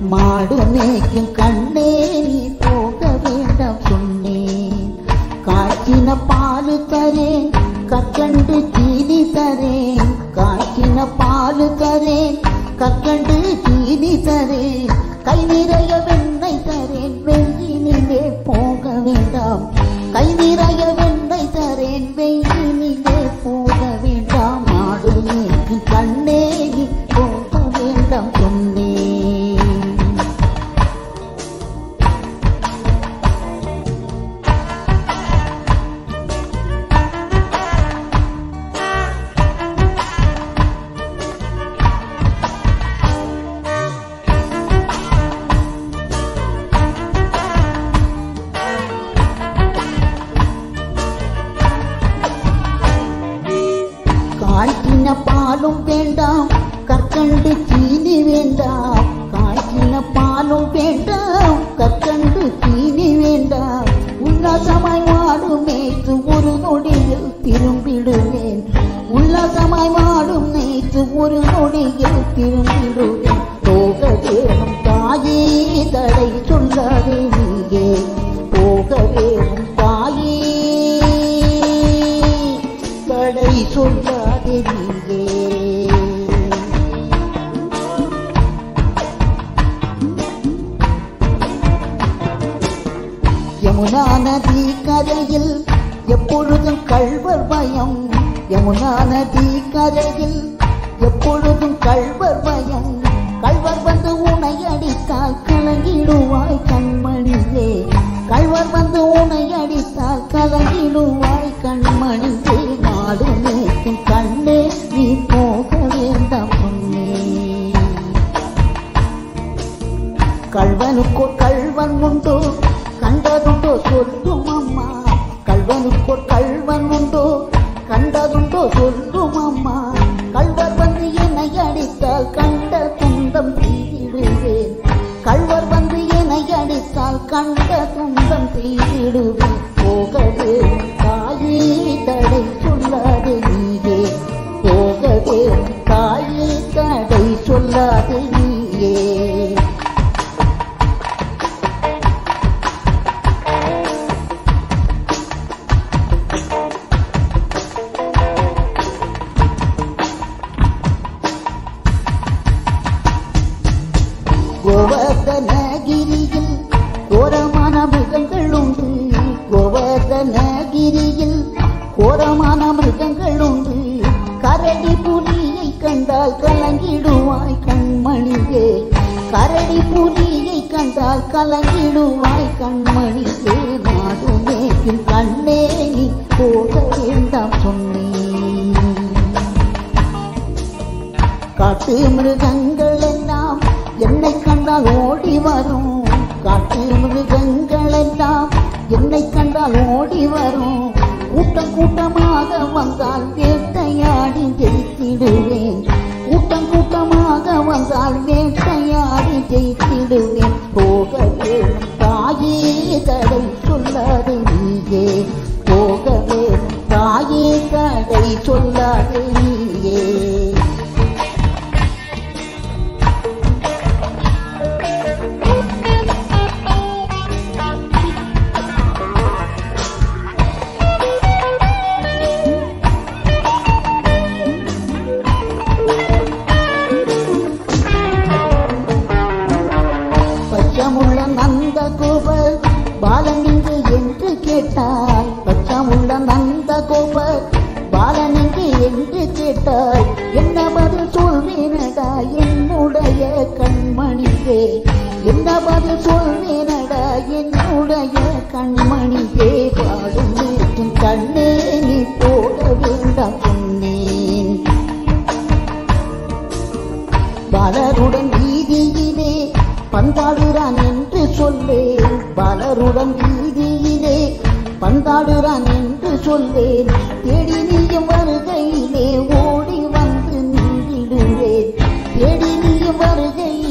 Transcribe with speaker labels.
Speaker 1: மாடு மேய்க்கும் கண்ணே நீ போக வேண்டாம் சொன்னேன் காய்ச்சின பால் தரேன் கற்கண்டு தீனி தரேன் காய்ச்சின பால் தரேன் கற்கண்டு தீனி தரேன் கை நிறைய வெண்ணெய் தரேன் வெயிலிலே போக வேண்டாம் கை நிறைய வெண்ணெய் தரேன் வெயிலிலே போக வேண்டாம் மாடு மேய்க்கும் கண்ணே நீ போக வேண்டாம் சொன்னேன் காய்ச்சின பாலும் வேண்டாம் கற்கண்டு சீனி வேண்டாம் காய்ச்சின பாலும் வேண்டாம் கற்கண்டு சீனி வேண்டாம் உல்லாசமாய் மாடும் நேற்று ஒரு நொடியில் திரும்பிடுவேன் உல்லாசமாய் மாடும் நேற்று ஒரு நொடியில் திரும்பிடுவேன் போக வேணும் தாயே தடை சொல்லாதே நீயே போக வேணும் தாயே தடை சொல்லாதே நீயே யமுனா நதி கரையில் எப்பொழுதும் கள்வர் பயம் யமுனா நதி கரையில் எப்பொழுதும் கள்வர் பயம் கள்வர் வந்து உனை அடித்தால் கலங்கிடுவாய் கண்மணியே கள்வர் வந்து உனை அடித்தால் கலங்கிடுவாய் கண்மணியே நாடு மேய்க்கும் கண்ணே நீ போக வேண்டாம் சொன்னேன் கள்வனுக்கோ கள்வன் உண்டோ கண்டதுண்டோ சொல்லும் அம்மா கள்வனுக்கோ கள்வன் உண்டோ கண்டதுண்டோ சொல்லும் அம்மா கள்வர் வந்து என்னை அடித்தால் கண்ட துன்பம் தீவிடுவேன் கள்வர் வந்து என்னை அடித்தால் கண்ட துன்பம் தீவிடுவேன் போகவே தாயே தடை சொல்லாதே நீயே போகவே தாயே தடை சொல்லாதே நீயே கோவர்தனகிரியில் கோரமான மிருகங்கள் உண்டு கோவர்தனகிரியில் கோரமான மிருகங்கள் உண்டு கரடி புலியை கண்டால் கலங்கிடுவாய் கண்மணியே கரடி புலியை கண்டால் கலங்கிடுவாய் கண்மணியே நாடு மேய்க்கும் கண்ணே நீ போக வேண்டாம் சொன்னேன் காட்டு மிருகங்கள் எல்லாம் என்னை கண்டால் ஓடி வரும் காட்டு மிருகங்கள் எல்லாம் என்னை கண்டால் ஓடி வரும் கூட்டம் கூட்டமாக வந்தால் வேட்டையாடி ஜெயித்திடுவேன் கூட்டம் கூட்டமாக வந்தால் வேட்டையாடி ஜெயித்திடுவேன் போக வேணும் தாயே தடை சொல்லாதே நீயே போக வேணும் தாயே தடை சொல்லாதே நீயே பச்சமுள்ள நந்த கோபர் பாலனிங்கு என்று கேட்டாய் பச்சமுள்ள நந்த கோபர் பாலனிங்கு என்று கேட்டாய் என்ன பதில் சொல்வேனடா என்னுடைய கண்மணியே என்ன பதில் சொல்வேனடா என்னுடைய கண்மணியே பாடும் நேற்றும் கண்ணே நீ போட வேண்டாம் சொன்னேன் பலருடன் வீதியிலே பந்தாடுறான் என்று சொல்லேன் பலருடன் வீதியிலே பந்தாடுறான் என்று சொல்லேன் தேடி நீயும் வருகையிலே ஓடி வந்து நின்றிடுவேன் தேடி நீயும் வருகையிலே